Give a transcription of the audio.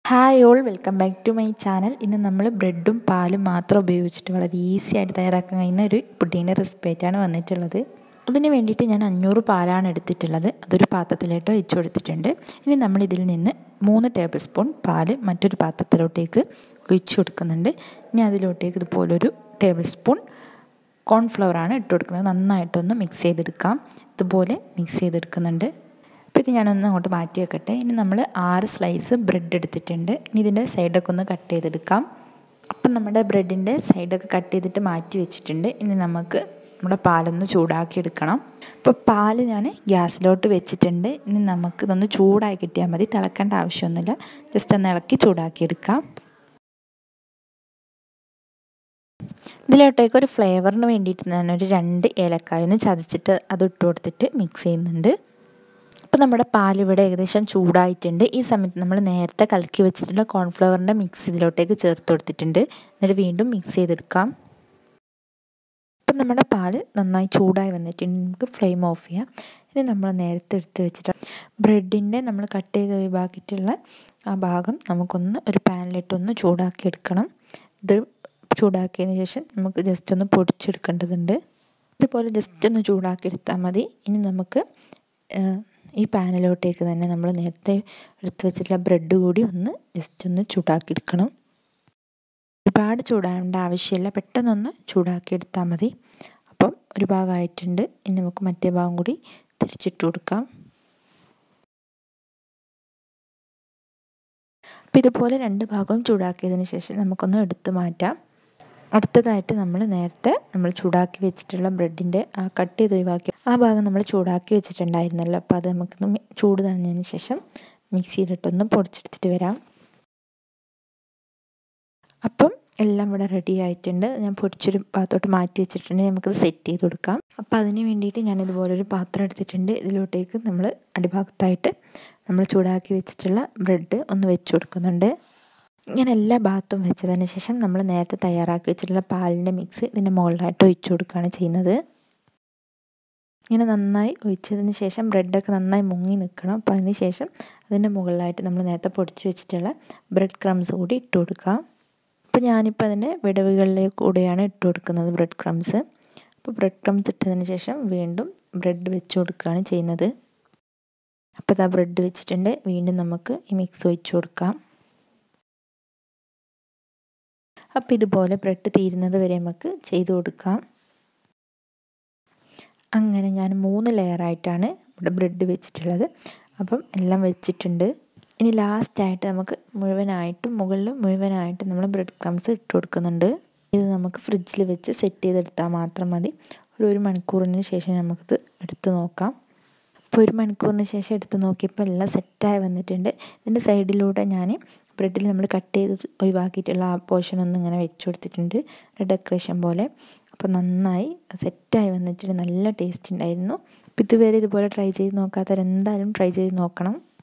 hi all welcome back to my channel ഇന്ന് നമ്മൾ ബ്രെഡും പാലും മാത്രം ഉപയോഗിച്ചിട്ട് വളരെ ഈസി ആയിട്ട് തയ്യാറാക്കാൻ കഴിയുന്ന ഒരു പുഡിങ്ങിൻ്റെ റെസിപ്പി ആയിട്ടാണ് വന്നിട്ടുള്ളത് അതിന് വേണ്ടിയിട്ട് ഞാൻ അഞ്ഞൂറ് പാലാണ് എടുത്തിട്ടുള്ളത് അതൊരു പാത്രത്തിലോട്ട് ഒഴിച്ചു കൊടുത്തിട്ടുണ്ട് ഇനി നമ്മൾ ഇതിൽ നിന്ന് മൂന്ന് ടേബിൾ സ്പൂൺ പാല് മറ്റൊരു പാത്രത്തിലോട്ടേക്ക് ഒഴിച്ചു കൊടുക്കുന്നുണ്ട് ഇനി അതിലോട്ടേക്ക് ഇതുപോലൊരു ടേബിൾ സ്പൂൺ കോൺഫ്ലവർ ആണ് ഇട്ട് കൊടുക്കുന്നത് നന്നായിട്ടൊന്ന് മിക്സ് ചെയ്തെടുക്കാം ഇതുപോലെ മിക്സ് ചെയ്തെടുക്കുന്നുണ്ട് അപ്പോൾ ഇത് ഞാനൊന്ന് അങ്ങോട്ട് മാറ്റി വെക്കട്ടെ ഇനി നമ്മൾ ആറ് സ്ലൈസ് ബ്രെഡ് എടുത്തിട്ടുണ്ട് ഇനി ഇതിൻ്റെ സൈഡൊക്കെ ഒന്ന് കട്ട് ചെയ്തെടുക്കാം അപ്പം നമ്മുടെ ബ്രെഡിൻ്റെ സൈഡൊക്കെ കട്ട് ചെയ്തിട്ട് മാറ്റി വെച്ചിട്ടുണ്ട് ഇനി നമുക്ക് നമ്മുടെ പാലൊന്ന് ചൂടാക്കി എടുക്കണം അപ്പോൾ പാല് ഞാൻ ഗ്യാസിലോട്ട് വെച്ചിട്ടുണ്ട് ഇനി നമുക്ക് ഇതൊന്ന് ചൂടായി കിട്ടിയാൽ മതി തിളക്കേണ്ട ആവശ്യമൊന്നുമില്ല ജസ്റ്റ് ഒന്ന് ഇളക്കി ചൂടാക്കി എടുക്കാം ഇതിലോട്ടേക്ക് ഒരു ഫ്ലേവറിന് വേണ്ടിയിട്ട് ഞാനൊരു രണ്ട് ഏലക്കായ ഒന്ന് ചതച്ചിട്ട് അത് ഇട്ട് കൊടുത്തിട്ട് മിക്സ് ചെയ്യുന്നുണ്ട് അപ്പോൾ നമ്മുടെ പാൽ ഇവിടെ ഏകദേശം ചൂടായിട്ടുണ്ട് ഈ സമയത്ത് നമ്മൾ നേരത്തെ കലക്കി വെച്ചിട്ടുള്ള കോൺഫ്ലവറിൻ്റെ മിക്സ് ഇതിലോട്ടേക്ക് ചേർത്ത് കൊടുത്തിട്ടുണ്ട് എന്നിട്ട് വീണ്ടും മിക്സ് ചെയ്തെടുക്കാം അപ്പം നമ്മുടെ പാൽ നന്നായി ചൂടായി വന്നിട്ടുണ്ട് നമുക്ക് ഫ്ലെയിം ഓഫ് ചെയ്യാം ഇനി നമ്മൾ നേരത്തെ എടുത്ത് വെച്ചിട്ട് ബ്രെഡിൻ്റെ നമ്മൾ കട്ട് ചെയ്ത് ഒഴിവാക്കിയിട്ടുള്ള ആ ഭാഗം നമുക്കൊന്ന് ഒരു പാനിലിട്ടൊന്ന് ചൂടാക്കി എടുക്കണം ഇത് ചൂടാക്കിയതിന് ശേഷം നമുക്ക് ജസ്റ്റ് ഒന്ന് പൊടിച്ചെടുക്കേണ്ടതുണ്ട് ഇതുപോലെ ജസ്റ്റ് ഒന്ന് ചൂടാക്കി എടുത്താൽ മതി ഇനി നമുക്ക് ഈ പാനിലോട്ടേക്ക് തന്നെ നമ്മൾ നേരത്തെ എടുത്ത് വെച്ചിട്ടുള്ള ബ്രെഡ് കൂടി ഒന്ന് ജസ്റ്റ് ഒന്ന് ചൂടാക്കി എടുക്കണം ഒരുപാട് ചൂടാകേണ്ട ആവശ്യമില്ല പെട്ടെന്നൊന്ന് ചൂടാക്കി എടുത്താൽ മതി അപ്പം ഒരു ഭാഗമായിട്ടുണ്ട് ഇനി നമുക്ക് മറ്റേ ഭാഗം കൂടി തിരിച്ചിട്ട് കൊടുക്കാം അപ്പം ഇതുപോലെ രണ്ട് ഭാഗവും ചൂടാക്കിയതിന് ശേഷം നമുക്കൊന്ന് എടുത്തു മാറ്റാം അടുത്തതായിട്ട് നമ്മൾ നേരത്തെ നമ്മൾ ചൂടാക്കി വെച്ചിട്ടുള്ള ബ്രെഡിൻ്റെ ആ കട്ട് ചെയ്ത് ഒഴിവാക്കി ആ ഭാഗം നമ്മൾ ചൂടാക്കി വെച്ചിട്ടുണ്ടായിരുന്നല്ലോ അപ്പോൾ അത് നമുക്കൊന്ന് ചൂട് തണിഞ്ഞതിന് ശേഷം മിക്സിയിലിട്ടൊന്ന് പൊടിച്ചെടുത്തിട്ട് വരാം അപ്പം എല്ലാം ഇവിടെ റെഡി ആയിട്ടുണ്ട് ഞാൻ പൊടിച്ചൊരു ഭാഗത്തോട്ട് മാറ്റി വെച്ചിട്ടുണ്ട് നമുക്കത് സെറ്റ് ചെയ്ത് കൊടുക്കാം അപ്പോൾ അതിന് വേണ്ടിയിട്ട് ഞാൻ ഇതുപോലൊരു പാത്രം എടുത്തിട്ടുണ്ട് ഇതിലോട്ടേക്ക് നമ്മൾ അടിഭാഗത്തായിട്ട് നമ്മൾ ചൂടാക്കി വെച്ചിട്ടുള്ള ബ്രെഡ് ഒന്ന് വെച്ച് കൊടുക്കുന്നുണ്ട് ഇങ്ങനെ എല്ലാ ഭാഗത്തും വെച്ചതിന് ശേഷം നമ്മൾ നേരത്തെ തയ്യാറാക്കി വെച്ചിട്ടുള്ള പാലിൻ്റെ മിക്സ് ഇതിൻ്റെ മുകളിലായിട്ട് ഒഴിച്ചു കൊടുക്കുകയാണ് ചെയ്യുന്നത് ഇങ്ങനെ നന്നായി ഒഴിച്ചതിന് ശേഷം ബ്രെഡൊക്കെ നന്നായി മുങ്ങി നിൽക്കണം അപ്പോൾ അതിന് ശേഷം അതിൻ്റെ മുകളിലായിട്ട് നമ്മൾ നേരത്തെ പൊടിച്ച് വെച്ചിട്ടുള്ള ബ്രെഡ് ക്രംസ് കൂടി ഇട്ട് കൊടുക്കാം അപ്പോൾ ഞാനിപ്പോൾ അതിൻ്റെ വിടവുകളിലേക്ക് കൂടെയാണ് ഇട്ട് കൊടുക്കുന്നത് ബ്രെഡ് ക്രംസ് അപ്പോൾ ബ്രെഡ് ക്രംസ് ഇട്ടതിന് ശേഷം വീണ്ടും ബ്രെഡ് വെച്ച് കൊടുക്കുകയാണ് ചെയ്യുന്നത് അപ്പോൾ ഇതാ ബ്രെഡ് വെച്ചിട്ടുണ്ട് വീണ്ടും നമുക്ക് ഈ മിക്സ് ഒഴിച്ചു കൊടുക്കാം അപ്പോൾ ഇതുപോലെ ബ്രെഡ് തീരുന്നത് വരെ നമുക്ക് ചെയ്തു കൊടുക്കാം അങ്ങനെ ഞാൻ മൂന്ന് ലെയറായിട്ടാണ് ഇവിടെ ബ്രെഡ് വെച്ചിട്ടുള്ളത് അപ്പം എല്ലാം വെച്ചിട്ടുണ്ട് ഇനി ലാസ്റ്റായിട്ട് നമുക്ക് മുഴുവനായിട്ടും മുകളിൽ മുഴുവനായിട്ടും നമ്മൾ ബ്രെഡ് ക്രംസ് ഇട്ട് കൊടുക്കുന്നുണ്ട് ഇത് നമുക്ക് ഫ്രിഡ്ജിൽ വെച്ച് സെറ്റ് ചെയ്തെടുത്താൽ മാത്രം മതി ഒരു ഒരു മണിക്കൂറിന് ശേഷം നമുക്കിത് എടുത്ത് നോക്കാം അപ്പോൾ ഒരു മണിക്കൂറിന് ശേഷം എടുത്ത് നോക്കിയപ്പോൾ എല്ലാം സെറ്റായി വന്നിട്ടുണ്ട് ഇതിൻ്റെ സൈഡിലൂടെ ഞാൻ ബ്രെഡിൽ നമ്മൾ കട്ട് ചെയ്ത് ഒഴിവാക്കിയിട്ടുള്ള ആ പോർഷൻ ഒന്ന് ഇങ്ങനെ വെച്ച് കൊടുത്തിട്ടുണ്ട് ഡെക്കറേഷൻ പോലെ അപ്പോൾ നന്നായി സെറ്റായി വന്നിട്ടുണ്ട് നല്ല ടേസ്റ്റ് ഉണ്ടായിരുന്നു അപ്പോൾ ഇതുവരെ ഇതുപോലെ ട്രൈ ചെയ്ത് നോക്കാത്തവർ എന്തായാലും ട്രൈ ചെയ്ത് നോക്കണം